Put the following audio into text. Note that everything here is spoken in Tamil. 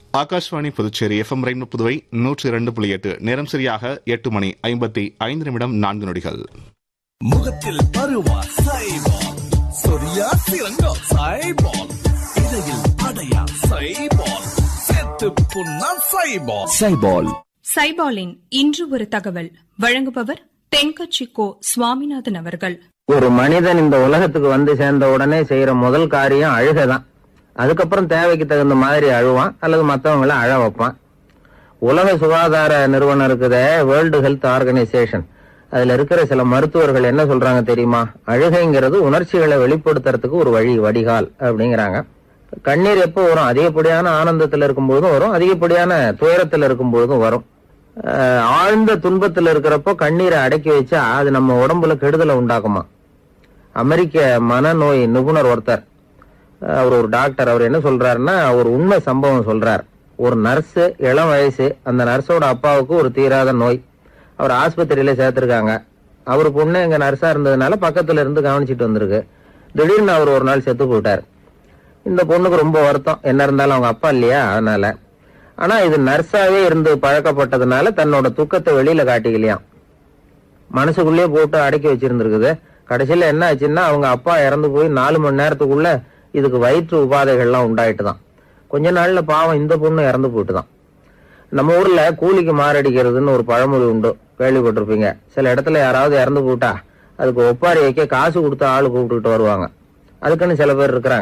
ஆகாஷ்வாணி புதுச்சேரி எஃப்எம் ரெயின்போ புதுவை நூற்றி இரண்டு புள்ளி எட்டு நேரம் சரியாக எட்டு மணி ஐம்பத்தி ஐந்து நிமிடம் நான்கு நொடிகள் முகத்தில் பருவா சைபால் சொரியா சிறங்கோ சைபால் இடையில் அடையா சைபால் செத்து புண்ணா சைபால் சைபால் சைபாலின் இன்று ஒரு தகவல் வழங்குபவர் தென்கட்சி கோ சுவாமிநாதன் அவர்கள் ஒரு மனிதன் இந்த உலகத்துக்கு வந்து சேர்ந்த உடனே செய்யற முதல் காரியம் அழுகைதான் அதுக்கப்புறம் தேவைக்கு தகுந்த மாதிரி அழுவான் அல்லது மற்றவங்கள அழ வைப்பான் உலக சுகாதார நிறுவனம் இருக்குதே வேர்ல்டு ஹெல்த் ஆர்கனைசேஷன் அதுல இருக்கிற சில மருத்துவர்கள் என்ன சொல்றாங்க தெரியுமா அழுகைங்கிறது உணர்ச்சிகளை வெளிப்படுத்துறதுக்கு ஒரு வழி வடிகால் அப்படிங்கிறாங்க கண்ணீர் எப்போ வரும் அதிகப்படியான ஆனந்தத்துல இருக்கும்போதும் வரும் அதிகப்படியான துயரத்துல இருக்கும்போதும் வரும் அஹ், ஆழ்ந்த துன்பத்துல இருக்கிறப்போ கண்ணீரை அடக்கி வச்சா அது நம்ம உடம்புல கெடுதலை உண்டாக்குமா அமெரிக்க மனநோய் நிபுணர் ஒருத்தர் அஹ், அவர் ஒரு டாக்டர் அவர் என்ன சொல்றாருன்னா ஒரு உண்மை சம்பவம் சொல்றார் ஒரு நர்ஸ் இளம் வயசு அந்த நர்ஸோட அப்பாவுக்கு ஒரு தீராத நோய் அவர் ஆஸ்பத்திரியில சேர்த்திருக்காங்க அவர் பொண்ணு எங்க நர்ஸா இருந்ததுனால பக்கத்துல இருந்து கவனிச்சிட்டு வந்திருக்கு திடீர்னு அவர் ஒரு நாள் செத்து போயிட்டார் இந்த பொண்ணுக்கு ரொம்ப வருத்தம் என்ன இருந்தாலும் அவங்க அப்பா இல்லையா அதனால ஆனா இது நர்ஸாவே இருந்து பழக்கப்பட்டதுனால தன்னோட துக்கத்தை வெளியில காட்டிக்கலையாம் மனசுக்குள்ளேயே போட்டு அடக்கி வச்சிருந்திருக்குது கடைசியில என்ன ஆச்சுன்னா அவங்க அப்பா இறந்து போய் நாலு மணி நேரத்துக்குள்ள இதுக்கு வயிற்று உபாதைகள்லாம் உண்டாயிட்டுதான் கொஞ்ச நாள்ல பாவம் இந்த பொண்ணு இறந்து போயிட்டுதான் நம்ம ஊர்ல கூலிக்கு மாரடிக்கிறதுன்னு ஒரு பழமொழி உண்டு கேள்விப்பட்டிருப்பீங்க சில இடத்துல யாராவது இறந்து போட்டா அதுக்கு ஒப்பாரி வைக்க காசு கொடுத்து ஆளு கூப்பிட்டுட்டு வருவாங்க அதுக்குன்னு சில பேர் இருக்கிறாங்க